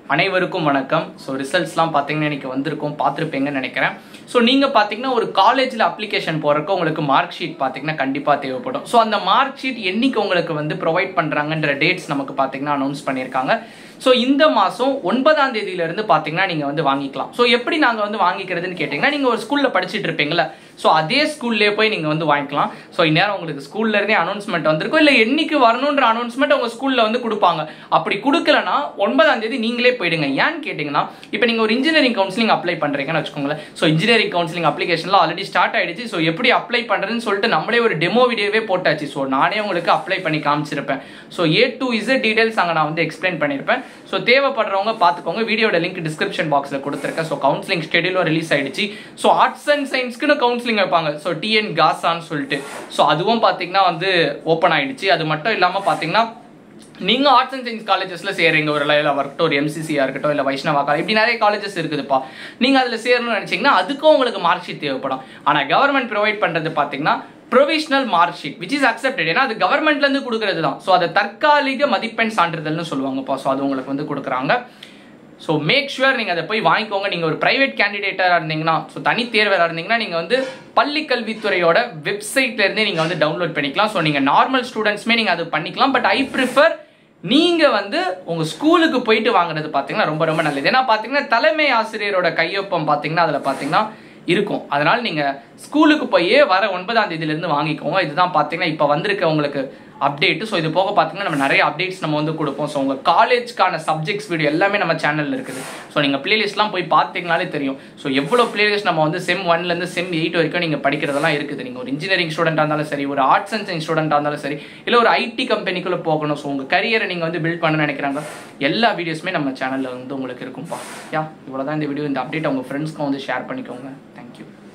அனைவருக்கும் வணக்கம் ஸோ ரிசல்ட்ஸ்லாம் பார்த்தீங்கன்னா இன்னைக்கு வந்திருக்கும் பார்த்துருப்பீங்கன்னு நினைக்கிறேன் ஸோ நீங்கள் பார்த்தீங்கன்னா ஒரு காலேஜில் அப்ளிகேஷன் போகிறக்கு உங்களுக்கு மார்க் ஷீட் பார்த்தீங்கன்னா கண்டிப்பாக தேவைப்படும் ஸோ அந்த மார்க் ஷீட் என்னைக்கு உங்களுக்கு வந்து ப்ரொவைட் பண்ணுறாங்கன்ற டேட்ஸ் நமக்கு பார்த்தீங்கன்னா அனௌன்ஸ் பண்ணியிருக்காங்க ஸோ இந்த மாதம் ஒன்பதாம் தேதியிலேருந்து பார்த்தீங்கன்னா நீங்கள் வந்து வாங்கிக்கலாம் ஸோ எப்படி நாங்கள் வந்து வாங்கிக்கிறதுன்னு கேட்டிங்கன்னா நீங்கள் ஒரு ஸ்கூலில் படிச்சுட்டு இருப்பீங்களா ஸோ அதே ஸ்கூல்லே போய் நீங்கள் வந்து வாங்கிக்கலாம் ஸோ இந்நேரம் உங்களுக்கு ஸ்கூல்ல இருந்தே அனௌன்ஸ்மெண்ட் வந்திருக்கும் இல்லை என்னைக்கு வரணுன்ற அனௌன்ஸ்மெண்ட் உங்கள் ஸ்கூலில் வந்து கொடுப்பாங்க அப்படி கொடுக்கலனா ஒன்பதாம் தேதி நீங்களே போயிடுங்க ஏன்னு கேட்டிங்கன்னா இப்போ நீங்கள் ஒரு இன்ஜினியரிங் கவுன்சிலிங் அப்ளை பண்ணுறீங்கன்னு வச்சுக்கோங்களேன் ஸோ இன்ஜினியரிங் கவுன்சிலிங் அப்ளிகேஷன்லாம் ஆல்ரெடி ஸ்டார்ட் ஆயிடுச்சு ஸோ எப்படி அப்ளை பண்ணுறதுன்னு சொல்லிட்டு நம்மளே ஒரு டெமோ வீடியோவே போட்டாச்சு ஸோ நானே உங்களுக்கு அப்ளை பண்ணி காமிச்சிருப்பேன் so A to Z details அங்கே நான் வந்து எக்ஸ்பிளைன் பண்ணியிருப்பேன் ஸோ தேவைப்படுறவங்க பார்த்துக்கோங்க வீடியோட லிங்க் டிஸ்கிரிப்ஷன் பாக்ஸில் கொடுத்துருக்கேன் ஸோ கவுன்சிலிங் ஸ்கெடியூலும் ரிலீஸ் ஆயிடுச்சு ஸோ ஆர்ட்ஸ் அண்ட் சயின்ஸ்க்குன்னு கவுன்சிலிங் வைப்பாங்க ஸோ டிஎன் காசான்னு சொல்லிட்டு ஸோ அதுவும் பார்த்தீங்கன்னா வந்து ஓப்பன் ஆயிடுச்சு அது மட்டும் இல்லாமல் பார்த்தீங்கன்னா நீங்கள் ஆர்ட்ஸ் அண்ட் சயின்ஸ் காலேஜஸில் சேருங்க ஒரு லெவலில் இருக்கட்டும் ஒரு எம்சிசியாக இருக்கட்டும் இல்லை வைஷ்ணவா காலேஜ் இப்படி நிறைய காலேஜஸ் இருக்குதுப்பா நீங்கள் அதில் சேரணும்னு நினச்சிங்கன்னா அதுக்கும் உங்களுக்கு மார்க் ஷீட் தேவைப்படும் ஆனால் கவர்மெண்ட் ப்ரொவைட் பண்ணுறது பார்த்தீங்கன்னா provisional mark sheet which is accepted ஏன்னா அது கவர்மெண்ட்லேருந்து கொடுக்குறது தான் ஸோ அதை தற்காலிக மதிப்பெண் சான்றிதழ்னு சொல்லுவாங்கப்பா ஸோ அது உங்களுக்கு வந்து கொடுக்குறாங்க ஸோ மேக் ஷுவர் நீங்கள் அதை போய் வாங்கிக்கோங்க நீங்கள் ஒரு ப்ரைவேட் கேண்டிடேட்டாக இருந்தீங்கன்னா ஸோ தனி தேர்வராக இருந்தீங்கன்னா நீங்கள் வந்து பள்ளி கல்வித்துறையோட வெப்சைட்லேருந்தே நீங்கள் வந்து டவுன்லோட் பண்ணிக்கலாம் ஸோ நீங்கள் நார்மல் ஸ்டூடெண்ட்ஸுமே நீங்கள் அது பண்ணிக்கலாம் பட் ஐ ப்ரிஃபர் நீங்கள் வந்து உங்கள் ஸ்கூலுக்கு போயிட்டு வாங்குறது பார்த்தீங்கன்னா ரொம்ப ரொம்ப நல்லது ஏன்னா பார்த்தீங்கன்னா தலைமை ஆசிரியரோட கையொப்பம் பார்த்தீங்கன்னா அதில் பார்த்தீங்கன்னா இருக்கும் அதனால் நீங்கள் ஸ்கூலுக்கு போய் வர ஒன்பதாம் தேதியிலேருந்து வாங்கிக்கோங்க இதுதான் பார்த்தீங்கன்னா இப்போ வந்திருக்க உங்களுக்கு அப்டேட் ஸோ இது போக பார்த்தீங்கன்னா நம்ம நிறைய அப்டேட்ஸ் நம்ம வந்து கொடுப்போம் ஸோ உங்கள் காலேஜ்க்கான சப்ஜெக்ட்ஸ் வீடியோ எல்லாமே நம்ம சேனலில் இருக்குது ஸோ நீங்கள் பிளேலிஸ்ட்லாம் போய் பார்த்தீங்கனாலே தெரியும் ஸோ எவ்வளோ பிளேலிஸ்ட் நம்ம வந்து செம் ஒன்லேருந்து செம் எயிட் வரைக்கும் நீங்கள் படிக்கிறதெல்லாம் இருக்குது நீங்கள் ஒரு இன்ஜினியரிங் ஸ்டூடெண்ட்டாக இருந்தாலும் சரி ஒரு ஆர்ட்ஸ் அண்ட் சயின்ஸ் ஸ்டூடெண்ட்டாக இருந்தாலும் சரி இல்லை ஒரு ஐடி கம்பெனிக்குள்ளே போகணும் ஸோ உங்கள் கரியரை நீங்கள் வந்து பில்ட் பண்ண நினைக்கிறாங்க எல்லா வீடியோஸுமே நம்ம சேனலில் வந்து உங்களுக்கு இருக்கும்ப்பா யா இவ்வளோ தான் இந்த வீடியோ இந்த அப்டேட் உங்கள் ஃப்ரெண்ட்ஸ்க்கும் வந்து ஷேர் பண்ணிக்கோங்க தேங்க்யூ